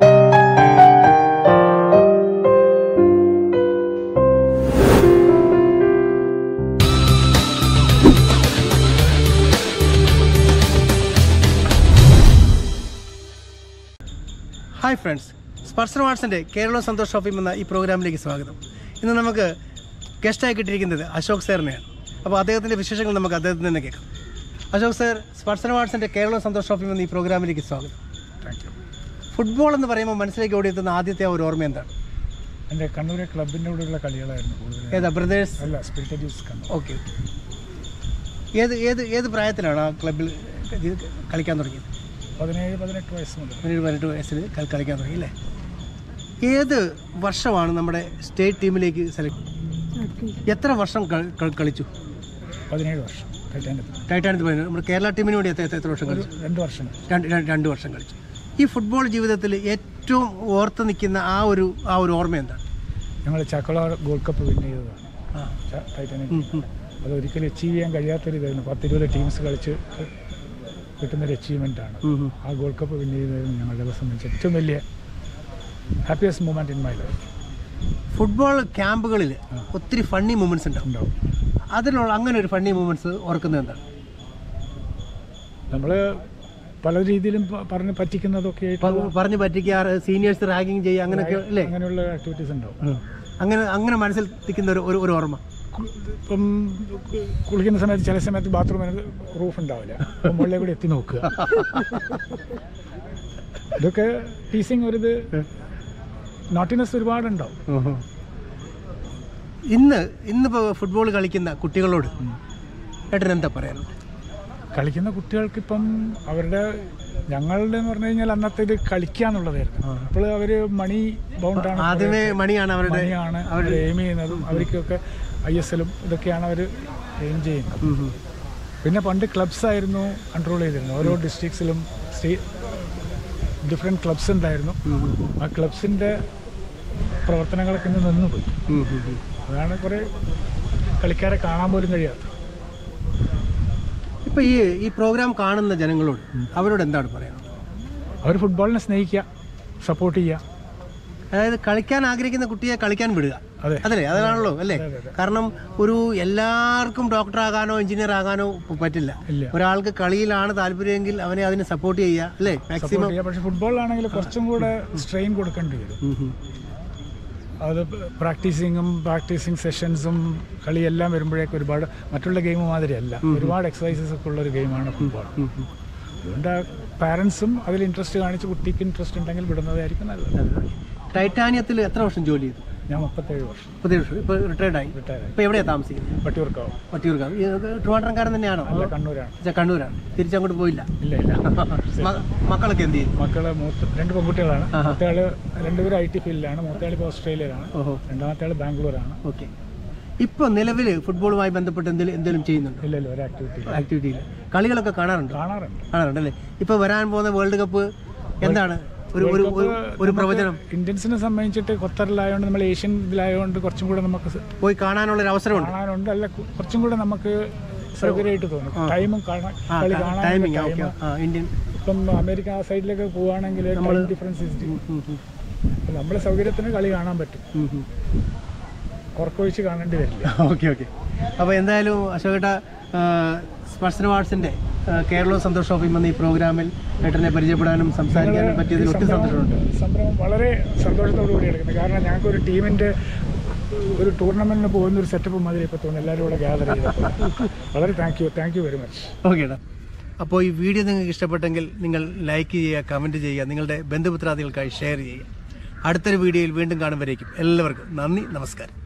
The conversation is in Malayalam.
ഹായ് ഫ്രണ്ട്സ് സ്പർശന വാട്സിൻ്റെ കേരള സന്തോഷ് ഷോപ്പിംഗ് എന്ന ഈ പ്രോഗ്രാമിലേക്ക് സ്വാഗതം ഇന്ന് നമുക്ക് ഗസ്റ്റായി കിട്ടിയിരിക്കുന്നത് അശോക് സാറിനെയാണ് അപ്പോൾ അദ്ദേഹത്തിൻ്റെ വിശേഷങ്ങൾ നമുക്ക് അദ്ദേഹത്തിൽ നിന്ന് കേൾക്കാം അശോക് സാർ സ്പർശന വാട്സിൻ്റെ കേരള സന്തോഷ് ഷോപ്പിംഗ് എന്ന ഈ പ്രോഗ്രാമിലേക്ക് സ്വാഗതം താങ്ക് യു ഫുട്ബോൾ എന്ന് പറയുമ്പോൾ മനസ്സിലേക്ക് ഓടിയെത്തുന്ന ആദ്യത്തെ ആ ഒരു ഓർമ്മ എന്താണ് എൻ്റെ കണ്ണൂരെ ക്ലബിൻ്റെ കൂടെയുള്ള കളികളായിരുന്നു കൂടുതൽ ഏതാ ബ്രദേഴ്സ് അല്ല സ്പിരിറ്റ് ജ്യൂസ് കണ്ണൂർ ഓക്കെ ഏത് ഏത് ഏത് പ്രായത്തിലാണ് ആ ക്ലബിൽ ഇത് കളിക്കാൻ തുടങ്ങിയത് പതിനേഴ് പതിനെട്ട് വയസ്സ് മുതൽ പതിനേഴ് പതിനെട്ട് വയസ്സിൽ കളി- കളിക്കാൻ തുടങ്ങി അല്ലേ ഏത് വർഷമാണ് നമ്മുടെ സ്റ്റേറ്റ് ടീമിലേക്ക് സെലക്ട് എത്ര വർഷം കളി- കളി- കളിച്ചു പതിനേഴ് വർഷം ടൈറ്റാനത്തിൽ ടൈറ്റാനത്ത് പോയത് നമ്മുടെ കേരള ടീമിന് വേണ്ടി എത്ര എത്ര വർഷം കളിച്ചു രണ്ട് വർഷം രണ്ട് രണ്ട് രണ്ട് വർഷം കളിച്ചു ഈ ഫുട്ബോൾ ജീവിതത്തിൽ ഏറ്റവും ഓർത്ത് നിൽക്കുന്ന ആ ഒരു ആ ഒരു ഓർമ്മ എന്താണ് ഞങ്ങൾ ചക്കള ഗോൾഡ് കപ്പ് വിൻ ചെയ്തതാണ് ആ. ച- ടൈറ്റാനിക് അത് ഒരിക്കലും അച്ചീവ് ചെയ്യാൻ കഴിയാത്തൊരു ഇതായിരുന്നു പത്തിരുപത് ടീംസ് കളിച്ച് കിട്ടുന്നൊരു അച്ചീവ്മെൻ്റ് ആണ് ആ ഗോൾഡ് കപ്പ് വിൻ ചെയ്തതായിരുന്നു ഞങ്ങളുടെ സംബന്ധിച്ച് ഏറ്റവും വലിയ happiest moment in my life football ക്യാമ്പുകളിൽ ഒത്തിരി ഫണ്ണി മൂമെൻറ്റ്സ് ഉണ്ടാവും ഉണ്ടാവും അതിനുള്ള അങ്ങനെ ഒരു ഫണ്ണി മൂമെൻറ്റ്സ് ഓർക്കുന്നത് എന്താണ് നമ്മൾ പല രീതിയിലും പ- പറഞ്ഞ് പറ്റിക്കുന്നതൊക്കെ ആയിട്ട് പ- പറഞ്ഞ് പറ്റിക്കാറ് സീനിയേഴ്സ് റാഗിങ് ചെയ്യുക അങ്ങനെയൊക്കെ അല്ലേ അങ്ങനെയുള്ള ആക്ടിവിറ്റീസ് ഉണ്ടാവും അങ്ങനെ അങ്ങനെ മനസ്സിൽ നിൽക്കുന്ന ഒരു ഒരു- ഒരു ഓർമ്മ കു- ഇപ്പം കുളിക്കുന്ന സമയത്ത് ചില സമയത്ത് ബാത്റൂമിന് റൂഫ് ഉണ്ടാവില്ല അപ്പം മുകളിലെ കൂടി എത്തി നോക്കുക ഇതൊക്കെ ടീസിങ് ഒരു ഇത് നോട്ടിനെസ് ഒരുപാടുണ്ടാവും ഇന്ന് ഇന്നിപ്പോൾ ഫുട്ബോൾ കളിക്കുന്ന കുട്ടികളോട് ഏട്ടൻ എന്താ പറയാനുള്ളത് കളിക്കുന്ന കുട്ടികൾക്ക് ഇപ്പം അവരുടെ ഞങ്ങളുടെ എന്ന് പറഞ്ഞു കഴിഞ്ഞാൽ അന്നത്തെ ഇത് കളിക്കുക എന്നുള്ളതായിരുന്നു അപ്പോൾ അവർ മണി ബൗണ്ടാണ് ആദ്യമേ മണിയാണ് അവരുടെ മണിയാണ് അവർ എയിം ചെയ്യുന്നതും അവർക്കൊക്കെ ഐ എസ് എല്ലും ഇതൊക്കെയാണ് അവർ എയിം ചെയ്യുന്നത് ഉം ഉം. പിന്നെ പണ്ട് ക്ലബ്സ് ആയിരുന്നു കൺട്രോൾ ചെയ്തിരുന്നത് ഓരോ ഡിസ്ട്രിക്ട്സിലും സ്റ്റേ ഡിഫറെൻറ്റ് ക്ലബ്സ് ഉണ്ടായിരുന്നു ആ ക്ലബ്സിൻ്റെ പ്രവർത്തനങ്ങളൊക്കെ ഇന്ന് നിന്നുപോയി ഉം ഉം ഉം. അതാണ് കുറേ കളിക്കാരെ കാണാൻ പോലും കഴിയാത്തത് ഇപ്പൊ ഈ ഈ പ്രോഗ്രാം കാണുന്ന ജനങ്ങളോട് അവരോട് എന്താണ് പറയാനുള്ളത് അവർ ഫുട്ബോളിനെ സ്നേഹിക്കുക സപ്പോർട്ട് ചെയ്യുക അതായത് കളിക്കാൻ ആഗ്രഹിക്കുന്ന കുട്ടിയെ കളിക്കാൻ വിടുക അതെ. അതല്ലേ അതാണല്ലോ അല്ലേ അതെ, അതെ. കാരണം ഒരു എല്ലാവർക്കും ഡോക്ടർ ആകാനോ എഞ്ചിനീയർ ആകാനോ പ- പറ്റില്ല ഇല്ല. ഒരാൾക്ക് കളിയിലാണ് താല്പര്യമെങ്കിൽ അവനെ അതിനെ സപ്പോർട്ട് ചെയ്യുക അല്ലേ മാക്സിമം സപ്പോർട്ട് ചെയ്യുക പക്ഷേ ഫുട്ബോളിലാണെങ്കിൽ കുറച്ചും കൂടെ സ്ട്രെയിൻ കൊടുക്കേണ്ടി വരും അത് പ്രാക്ടീസിങ്ങും പ്രാക്ടീസിങ് സെഷൻസും കളിയെല്ലാം വരുമ്പോഴേക്കും ഒരുപാട് മറ്റുള്ള ഗെയിം മാതിരിയല്ല ഒരുപാട് എക്സസൈസസ് ഒക്കെ ഉള്ള ഒരു ഗെയിമാണ് ഫുട്ബോൾ അതുകൊണ്ട് പാരൻസും അതിൽ ഇൻട്രസ്റ്റ് കാണിച്ച് കുട്ടിക്ക് ഇൻട്രസ്റ്റ് ഉണ്ടെങ്കിൽ വിടുന്നതായിരിക്കും നല്ലത് ടൈറ്റാനിയത്തിൽ എത്ര വർഷം ജോലി ചെയ്തു ഞാൻ മുപ്പത്തേഴ് വർഷം പുതിയ വർഷം ഇപ്പൊ റിട്ടയർഡ് ആയി റിട്ടയർ ഇപ്പൊ എവിടെയാ താമസിക്കുന്നത് വട്ടിയൂർക്കാവും വട്ടിയൂർക്കാവ് ഈ ട്രിവാൻഡ്രംകാരൻ തന്നെയാണോ അല്ല കണ്ണൂരാണ് ഇച്ച കണ്ണൂരാണ് തിരിച്ചങ്ങോട്ട് പോയില്ല ഇല്ല ഇല്ല മ- മക്കളൊക്കെ എന്ത് ചെയ്യും മക്കള് മൂത്ത രണ്ട് പെൺകുട്ടികളാണ് ആഹാ. മൂത്തയാള് രണ്ടുപേരും ഐ ടി ഫീൽഡിലാണ് മൂത്തയാൾ ഇപ്പോൾ ഓസ്ട്രേലിയയിലാണ് ഓഹോ രണ്ടാമത്തെ ആൾ ബാംഗ്ലൂരാണ് ഓക്കെ ഇപ്പൊ നിലവിൽ ഫുട്ബോളുമായി ബന്ധപ്പെട്ട് എന്തെങ്കിലും എന്തെങ്കിലും ചെയ്യുന്നുണ്ടോ ഇല്ല ഇല്ല ഒരു ആക്ടിവിറ്റി ആക്ടിവിറ്റിയിൽ കളികളൊക്കെ കാണാറുണ്ടോ കാണാറുണ്ട് കാണാറുണ്ട് അല്ലേ ഇപ്പൊ വരാൻ പോകുന്ന വേൾഡ് കപ്പ് എന്താണ് ഒരു ഒരു ഒരു- ഒരു പ്രവചനം ഇന്ത്യൻസിനെ സംബന്ധിച്ചിട്ട് ഖത്തറിലായതുകൊണ്ട് നമ്മൾ ഏഷ്യൻ ഇതിലായതുകൊണ്ട് കുറച്ചും കൂടെ നമുക്ക് സ് പോയി കാണാനുള്ള ഒരു അവസരമുണ്ട് കാണാനുണ്ട് അല്ല കു- കുറച്ചും കൂടെ നമുക്ക് സൗകര്യമായിട്ട് തോന്നും ടൈമും കാണാൻ ആ കളി കാണാൻ ടൈമിങ് ഓക്കെ ആ ഇന്ത്യൻ ഇപ്പം അമേരിക്ക ആ സൈഡിലൊക്കെ പോവുകയാണെങ്കിൽ ടൈം ഡിഫറൻസ് നമ്മുടെ സൗകര്യത്തിന് കളി കാണാൻ പറ്റും ഉറക്കൊഴിച്ച് കാണേണ്ടി വരില്ല ഓക്കെ ഓക്കെ അപ്പോൾ എന്തായാലും അശോകേട്ട സ്പർശന വാർഡ്സിൻ്റെ കേരള സന്തോഷ് ഷോപ്പിംഗ് എന്ന ഈ പ്രോഗ്രാമിൽ ഏട്ടനെ പരിചയപ്പെടാനും സംസാരിക്കാനും പറ്റിയതിൽ ഒത്തിരി സന്തോഷമുണ്ട് സംരംഭം വളരെ സന്തോഷത്തോടു കൂടി എടുക്കുന്നത് കാരണം ഞങ്ങൾക്ക് ഒരു ടീമിന്റെ ഒരു ടൂർണമെന്റിന് പോകുന്ന ഒരു സെറ്റപ്പ് മാതിരി ഇപ്പോൾ തോന്നുന്നു എല്ലാവരും കൂടെ ഗ്യാദർ ചെയ്തപ്പോൾ വളരെ thank you thank you very much okay ഏട്ടാ അപ്പോൾ ഈ വീഡിയോ നിങ്ങൾക്ക് ഇഷ്ടപ്പെട്ടെങ്കിൽ നിങ്ങൾ ലൈക്ക് ചെയ്യുക കമൻറ്റ് ചെയ്യുക നിങ്ങളുടെ ബന്ധുമിത്രാദികൾക്കായി ഷെയർ ചെയ്യുക അടുത്തൊരു വീഡിയോയിൽ വീണ്ടും കാണുമ്പോഴേക്കും എല്ലാവർക്കും നന്ദി നമസ്കാരം